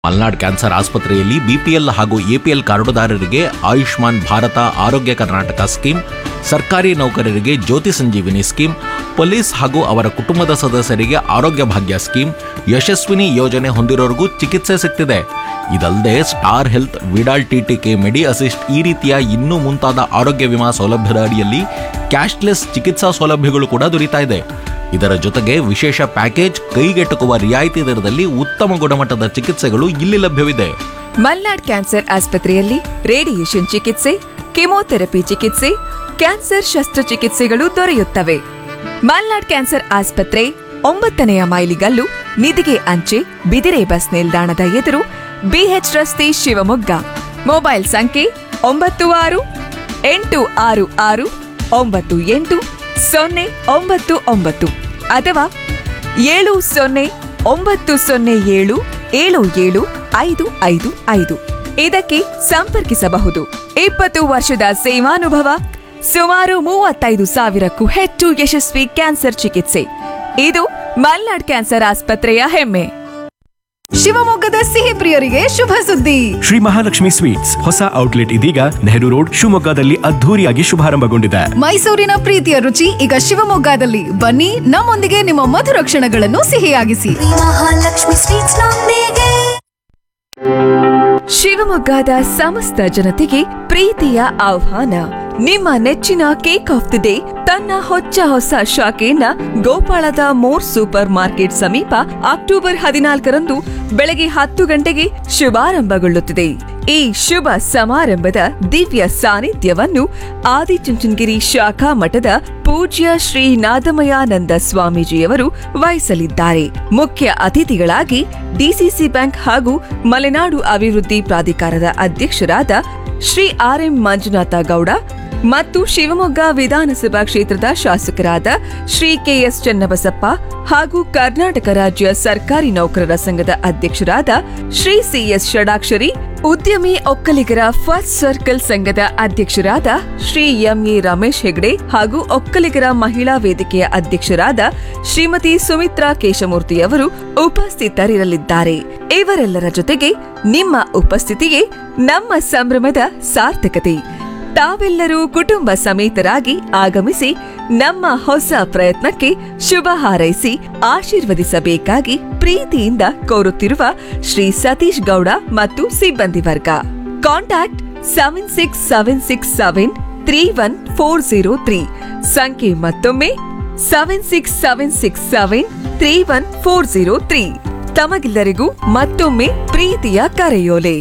Malnad cancer ಆಸ್ಪತ್ರೆಯಲ್ಲಿ BPL ಹಾಗೂ APL ಕಾರ್ಡುದಾರರಿಗೆ ಆಯುಷ್ಮಾನ್ ಭಾರತ ಆರೋಗ್ಯ ಕರ್ನಾಟಕ ಸ್ಕೀಮ್ ಸರ್ಕಾರಿ ನೌಕರರಿಗೆ ಜ್ಯೋತಿ ಸಂಜೀವಿನಿ ಸ್ಕೀಮ್ ಪೊಲೀಸ್ ಹಾಗೂ ಅವರ ಕುಟುಂಬದ ಸದಸ್ಯರಿಗೆ ಆರೋಗ್ಯ ಭಾಗ್ಯ ಸ್ಕೀಮ್ ಯಶಸ್ವಿನಿ ಯೋಜನೆ ಹೊಂದಿರೋರಿಗೂ ಚಿಕಿತ್ಸೆ ಸಿಗ್ತಿದೆ ಇದಲ್ಲದೆ Star Health Vidal TTK Medi Assist ಈ ರೀತಿಯ ಇನ್ನೂ ಮುಂತಾದ ಆರೋಗ್ಯ ವಿಮಾ ಸೌಲಭ್ಯದ ಅಡಿಯಲ್ಲಿ ಕ್ಯಾಶ್ಲೆಸ್ ಚಿಕಿತ್ಸಾ ಸೌಲಭ್ಯಗಳು ಕೂಡ ದೊರೀತಾ ಇದೆ ಇದರ ಜೊತೆಗೆ ವಿಶೇಷ ಪ್ಯಾಕೇಜ್ ಕೈಗೆಟುಕುವ ರಿಯಾಯಿತಿ ದರದಲ್ಲಿ ಉತ್ತಮ ಗುಣಮಟ್ಟದ ಚಿಕಿತ್ಸೆಗಳು ಇಲ್ಲಿ ಲಭ್ಯವಿದೆ ಮಲ್ನಾಡ್ ಕ್ಯಾನ್ಸರ್ ಆಸ್ಪತ್ರೆಯಲ್ಲಿ ರೇಡಿಯೇಷನ್ ಚಿಕಿತ್ಸೆ ಕೆಮೊಥೆರಪಿ ಚಿಕಿತ್ಸೆ ಕ್ಯಾನ್ಸರ್ ಶಸ್ತ್ರಚಿಕಿತ್ಸೆಗಳು ದೊರೆಯುತ್ತವೆ ಮಲ್ನಾಡ್ ಕ್ಯಾನ್ಸರ್ ಆಸ್ಪತ್ರೆ ಒಂಬತ್ತನೆಯ ಮೈಲಿಗಲ್ಲು ನಿಧಿಗೆ ಅಂಚೆ ಬಿದಿರೆ ಬಸ್ ನಿಲ್ದಾಣದ ಎದುರು ಬಿಎಚ್ ರಸ್ತೆ ಶಿವಮೊಗ್ಗ ಮೊಬೈಲ್ ಸಂಖ್ಯೆ ಒಂಬತ್ತು ಆರು ಎಂಟು ಆರು ಆರು ಒಂಬತ್ತು ಎಂಟು ಸೊನ್ನೆ ಒಂಬತ್ತು ಒಂಬತ್ತು ಅಥವಾ ಏಳು ಸೊನ್ನೆ ಒಂಬತ್ತು ಸೊನ್ನೆ ಏಳು ಏಳು ಏಳು ಐದು ಐದು ಐದು ಇದಕ್ಕೆ ಸಂಪರ್ಕಿಸಬಹುದು ಇಪ್ಪತ್ತು ವರ್ಷದ ಸೇವಾನುಭವ ಸುಮಾರು ಮೂವತ್ತೈದು ಸಾವಿರಕ್ಕೂ ಹೆಚ್ಚು ಯಶಸ್ವಿ ಕ್ಯಾನ್ಸರ್ ಚಿಕಿತ್ಸೆ ಇದು ಮಲ್ನಾಡ್ ಕ್ಯಾನ್ಸರ್ ಆಸ್ಪತ್ರೆಯ ಹೆಮ್ಮೆ ಶಿವಮೊಗ್ಗದ ಸಿಹಿ ಪ್ರಿಯರಿಗೆ ಶುಭ ಸುದ್ದಿ ಶ್ರೀ ಮಹಾಲಕ್ಷ್ಮಿ ಸ್ವೀಟ್ಸ್ ಹೊಸ ಔಟ್ಲೆಟ್ ಇದೀಗ ನೆಹರು ರೋಡ್ ಶಿವಮೊಗ್ಗದಲ್ಲಿ ಅದ್ಧೂರಿಯಾಗಿ ಶುಭಾರಂಭಗೊಂಡಿದೆ ಮೈಸೂರಿನ ಪ್ರೀತಿಯ ರುಚಿ ಈಗ ಶಿವಮೊಗ್ಗದಲ್ಲಿ ಬನ್ನಿ ನಮ್ಮೊಂದಿಗೆ ನಿಮ್ಮ ಮಧುರ ಕ್ಷಣಗಳನ್ನು ಸಿಹಿಯಾಗಿಸಿ ಮಹಾಲಕ್ಷ್ಮಿ ಸ್ವೀಟ್ಸ್ ನೊಂದಿಗೆ ಶಿವಮೊಗ್ಗದ ಸಮಸ್ತ ಜನತೆಗೆ ಪ್ರೀತಿಯ ಆಹ್ವಾನ ನಿಮ್ಮ ನೆಚ್ಚಿನ ಕೇಕ್ ಆಫ್ ದಿ ಡೇ ತನ್ನ ಹೊಚ್ಚ ಹೊಸ ಶಾಖೆಯನ್ನ ಗೋಪಾಳದ ಮೋರ್ ಸೂಪರ್ ಮಾರ್ಕೆಟ್ ಸಮೀಪ ಅಕ್ಟೋಬರ್ ಹದಿನಾಲ್ಕರಂದು ಬೆಳಗ್ಗೆ ಹತ್ತು ಗಂಟೆಗೆ ಶುಭಾರಂಭಗೊಳ್ಳುತ್ತಿದೆ ಈ ಶುಭ ಸಮಾರಂಭದ ದಿವ್ಯ ಸಾನ್ನಿಧ್ಯವನ್ನು ಆದಿಚುಂಚನಗಿರಿ ಶಾಖಾ ಮಠದ ಪೂಜ್ಯ ಶ್ರೀ ನಾದಮಯಾನಂದ ಸ್ವಾಮೀಜಿಯವರು ವಹಿಸಲಿದ್ದಾರೆ ಮುಖ್ಯ ಅತಿಥಿಗಳಾಗಿ ಡಿಸಿಸಿ ಬ್ಯಾಂಕ್ ಹಾಗೂ ಮಲೆನಾಡು ಅಭಿವೃದ್ಧಿ ಪ್ರಾಧಿಕಾರದ ಅಧ್ಯಕ್ಷರಾದ ಶ್ರೀ ಆರ್ ಎಂ ಮಂಜುನಾಥ ಗೌಡ ಮತ್ತು ಶಿವಮೊಗ್ಗ ವಿಧಾನಸಭಾ ಕ್ಷೇತ್ರದ ಶಾಸಕರಾದ ಶ್ರೀ ಕೆಎಸ್ ಚನ್ನಬಸಪ್ಪ ಹಾಗೂ ಕರ್ನಾಟಕ ರಾಜ್ಯ ಸರ್ಕಾರಿ ನೌಕರರ ಸಂಘದ ಅಧ್ಯಕ್ಷರಾದ ಶ್ರೀ ಸಿಎಸ್ ಷಡಾಕ್ಷರಿ ಉದ್ಯಮಿ ಒಕ್ಕಲಿಗರ ಫಸ್ಟ್ ಸರ್ಕಲ್ ಸಂಘದ ಅಧ್ಯಕ್ಷರಾದ ಶ್ರೀ ಎಂಎ ರಮೇಶ್ ಹೆಗ್ಡೆ ಹಾಗೂ ಒಕ್ಕಲಿಗರ ಮಹಿಳಾ ವೇದಿಕೆಯ ಅಧ್ಯಕ್ಷರಾದ ಶ್ರೀಮತಿ ಸುಮಿತ್ರಾ ಕೇಶಮೂರ್ತಿಯವರು ಉಪಸ್ಥಿತರಿರಲಿದ್ದಾರೆ ಇವರೆಲ್ಲರ ಜೊತೆಗೆ ನಿಮ್ಮ ಉಪಸ್ಥಿತಿಯೇ ನಮ್ಮ ಸಂಭ್ರಮದ ಸಾರ್ಥಕತೆ ತಾವೆಲ್ಲರೂ ಕುಟುಂಬ ಸಮೇತರಾಗಿ ಆಗಮಿಸಿ ನಮ್ಮ ಹೊಸ ಪ್ರಯತ್ನಕ್ಕೆ ಶುಭ ಹಾರೈಸಿ ಆಶೀರ್ವದಿಸಬೇಕಾಗಿ ಪ್ರೀತಿಯಿಂದ ಕೋರುತ್ತಿರುವ ಶ್ರೀ ಸತೀಶ್ ಗೌಡ ಮತ್ತು ಸಿಬ್ಬಂದಿ ವರ್ಗ contact seven six seven six seven three one four zero three ಸಂಖ್ಯೆ ಮತ್ತೊಮ್ಮೆ seven six seven six seven three one four zero three ತಮಗೆಲ್ಲರಿಗೂ ಮತ್ತೊಮ್ಮೆ ಪ್ರೀತಿಯ ಕರೆಯೋಲೆ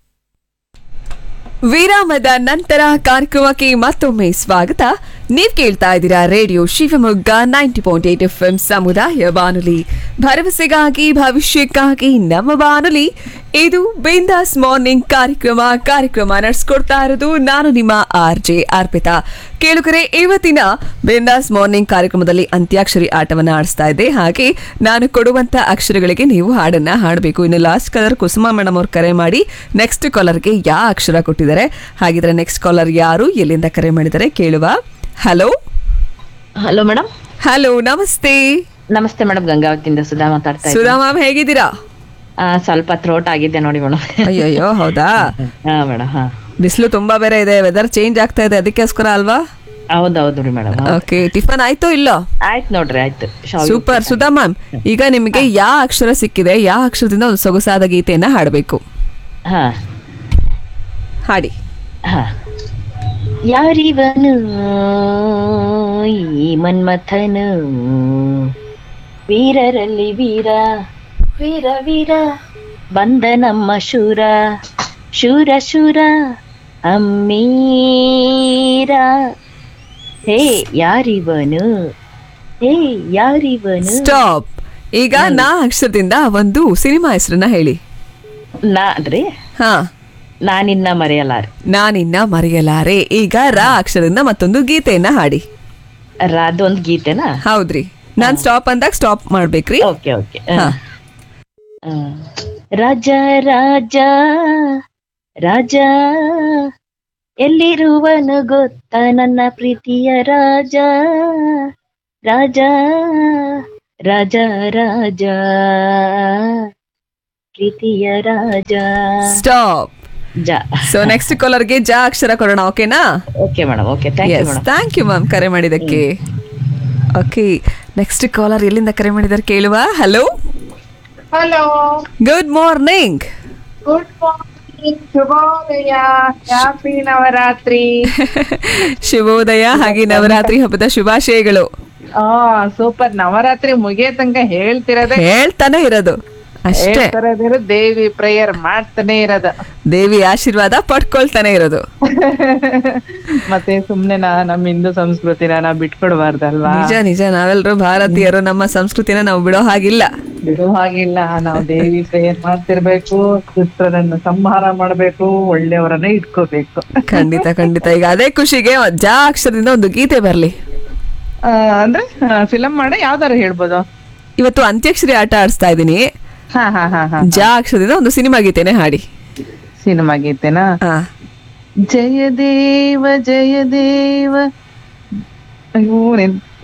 ವಿರಾಮದ ನಂತರ ಕಾರ್ಯಕ್ರಮಕ್ಕೆ ಮತ್ತೊಮ್ಮೆ ಸ್ವಾಗತ ನೀವ್ ಕೇಳ್ತಾ ಇದ್ದೀರಾ radio Shivamogga ninety point eight F M ಸಮುದಾಯ ಬಾನುಲಿ ಭರವಸೆಗಾಗಿ ಭವಿಷ್ಯಕ್ಕಾಗಿ ನಮ್ಮ ಬಾನುಲಿ ಇದು ಬಿಂದಾಸ್ ಮಾರ್ನಿಂಗ್ ಕಾರ್ಯಕ್ರಮ ಕಾರ್ಯಕ್ರಮ ನಡೆಸ್ಕೊಡ್ತಾ ಇರೋದು ನಾನು ನಿಮ್ಮ ಆರ್ ಜೆ ಅರ್ಪಿತಾ ಕೇಳುಗರೆ ಇವತ್ತಿನ ಬಿಂದಾಸ್ ಮಾರ್ನಿಂಗ್ ಕಾರ್ಯಕ್ರಮದಲ್ಲಿ ಅಂತ್ಯಾಕ್ಷರಿ ಆಟವನ್ನ ಆಡಿಸ್ತಾ ಇದ್ದೆ ಹಾಗೆ ನಾನು ಕೊಡುವಂತ ಅಕ್ಷರಗಳಿಗೆ ನೀವು ಹಾಡನ್ನ ಹಾಡಬೇಕು ಇನ್ನು ಲಾಸ್ಟ್ ಕಲರ್ ಕುಸುಮ ಮೇಡಮ್ ಅವ್ರು ಕರೆ ಮಾಡಿ ನೆಕ್ಸ್ಟ್ ಕಾಲರ್ಗೆ ಯಾವ ಅಕ್ಷರ ಕೊಟ್ಟಿದ್ದಾರೆ ಹಾಗಿದ್ರೆ ನೆಕ್ಸ್ಟ್ ಕಾಲರ್ ಯಾರು ಎಲ್ಲಿಂದ ಕರೆ ಮಾಡಿದ್ದಾರೆ ಕೇಳುವ ಹಲೋ ಹಲೋ ಮೇಡಮ್ ಹಲೋ ನಮಸ್ತೆ ನಮಸ್ತೆ ಮೇಡಮ್ ಗಂಗಾವತಿಯಿಂದ ಸುಧಾ ಮಾತಾಡ್ತಾ ಇದ್ದೀನಿ ಸುಧಾ ಮ್ಯಾಮ್ ಹೇಗಿದ್ದೀರಾ ಆ, ಸ್ವಲ್ಪ ಥ್ರೋಟ್ ಆಗಿದೆ ನೋಡಿ ಮೇಡಮ್ ಅಯ್ಯಯ್ಯೋ ಹೌದಾ ಹಾ ಮೇಡಮ್ ಹಾ ಬಿಸಿಲು ತುಂಬಾ ಬೇರೆ ಇದೆ ವೆದರ್ ಚೇಂಜ್ ಆಗ್ತಾ ಇದೆ ಅದಕ್ಕೋಸ್ಕರ ಅಲ್ವಾ ಹೌದೌದು ರೀ ಮೇಡಮ್ ಓಕೆ ಟಿಫನ್ ಆಯ್ತೋ ಇಲ್ಲೋ ಆಯ್ತು ನೋಡ್ರಿ ಆಯ್ತು ಶಾವಿಗೆ ಸೂಪರ್ ಸುಧಾ ಮ್ಯಾಮ್ ಈಗ ನಿಮಗೆ ಯಾವ ಅಕ್ಷರ ಸಿಕ್ಕಿದೆ ಯಾವ ಅಕ್ಷರದಿಂದ ಒಂದು ಸೊಗಸಾದ ಗೀತೆಯನ್ನ ಹಾಡಬೇಕು ಹಾ ಹಾಡಿ ಹಾ ಯಾರಿವನು ಈ ಮನ್ಮಥನು ವೀರರಲ್ಲಿ ವೀರ ವೀರ ವೀರ ಬಂದ ನಮ್ಮ ಶೂರ ಶೂರ ಶೂರ ಅಮ್ಮೀರ ಹೇ ಯಾರಿವನು ಹೇ ಯಾರಿವನು ಸ್ಟಾಪ್ ಈಗ ನಾ ಅಕ್ಷರದಿಂದ ಒಂದು ಸಿನಿಮಾ ಹೆಸರನ್ನ ಹೇಳಿ ನಾ ಅಂದ್ರೆ ಹಾ ನಾನಿನ್ನ ಮರೆಯಲಾರೆ ನಾನಿನ್ನ ಮರೆಯಲಾರೆ ಈಗ ರಾ ಅಕ್ಷರದಿಂದ ಮತ್ತೊಂದು ಗೀತೆಯನ್ನ ಹಾಡಿ ಅದೊಂದು ಗೀತೆನಾ ಹೌದ್ರಿ ನಾನ್ ಸ್ಟಾಪ್ ಅಂದಾಗ ಸ್ಟಾಪ್ ಮಾಡ್ಬೇಕ್ರಿ ಓಕೆ ಓಕೆ ಹಾ. ರಾಜ ರಾಜ ರಾಜ ಎಲ್ಲಿರುವನು ಗೊತ್ತ ನನ್ನ ಪ್ರೀತಿಯ ರಾಜ ರಾಜ ರಾಜ ರಾಜ ಪ್ರೀತಿಯ ರಾಜ ಸ್ಟಾಪ್ ಜ ಸೊ ನೆಕ್ಸ್ಟ್ ಕಾಲರ್ಗೆ ಜಾ ಅಕ್ಷರ ಕೊಡೋಣ ಓಕೆನಾ okay madam okay thank you yes madam thank you ma'am ಕರೆ ಮಾಡಿದ್ದಕ್ಕೆ ಓಕೆ ನೆಕ್ಸ್ಟ್ ಕಾಲರ್ ಎಲ್ಲಿಂದ ಕರೆ ಮಾಡಿದಾರೆ ಕೇಳುವ hello hello good morning good morning ಶುಭೋದಯ ಹ್ಯಾಪಿ ನವರಾತ್ರಿ ಶುಭೋದಯ ಹಾಗೆ ನವರಾತ್ರಿ ಹಬ್ಬದ ಶುಭಾಶಯಗಳು ಆ ಸೂಪರ್ ನವರಾತ್ರಿ ಮುಗಿಯ ತನಕ ಹೇಳ್ತಿರೋದೇ ಹೇಳ್ತಾನೆ ಇರೋದು ಅಷ್ಟೇ ಹೇಳ್ತಿರೋದಿರೋ ದೇವಿ ಪ್ರೇಯರ್ ಮಾಡ್ತಾನೆ ಇರೋದು ದೇವಿ ಆಶೀರ್ವಾದ ಪಡ್ಕೊಳ್ತಾನೆ ಇರೋದು ಮತ್ತೆ ಸುಮ್ನೆ ನಾ ನಮ್ಮ ಹಿಂದೂ ಸಂಸ್ಕೃತಿನ ನಾ ಬಿಟ್ಕೊಡ್ಬಾರ್ದಲ್ವಾ ನಿಜ ನಿಜ ನಾವೆಲ್ಲರೂ ಭಾರತೀಯರು ನಮ್ಮ ಸಂಸ್ಕೃತಿನ ನಾವು ಬಿಡೋ ಹಾಗಿಲ್ಲ ಬಿಡೋ ಹಾಗಿಲ್ಲ ನಾವು ದೇವಿ ಪ್ರೇಯರ್ ಮಾಡ್ತಿರ್ಬೇಕು ದುಷ್ಟರನ್ನು ಸಂಹಾರ ಮಾಡ್ಬೇಕು ಒಳ್ಳೆಯವರನ್ನ ಇಟ್ಕೋಬೇಕು ಖಂಡಿತ ಖಂಡಿತ ಈಗ ಅದೇ ಖುಷಿಗೆ ಜಾ ಅಕ್ಷರದಿಂದ ಒಂದು ಗೀತೆ ಬರ್ಲಿ ಆ, ಅಂದ್ರೆ ಫಿಲಂ ಮಾಡಿ ಯಾವ್ದಾರು ಹೇಳ್ಬೋದು ಇವತ್ತು ಅಂತ್ಯಕ್ಷರಿ ಆಟ ಆಡಿಸ್ತಾ ಇದ್ದೀನಿ ಹಾ ಹಾ ಹಾ ಹಾ ಜಾ ಅಕ್ಷರದಿಂದ ಒಂದು ಸಿನಿಮಾ ಗೀತೆನೆ ಹಾಡಿ ಸಿನಿಮಾ ಗೀತೆನಾ ಹಾ ಜಯ ದೇವ ಜಯ ದೇವ ಅಯ್ಯೋ ನೆನ್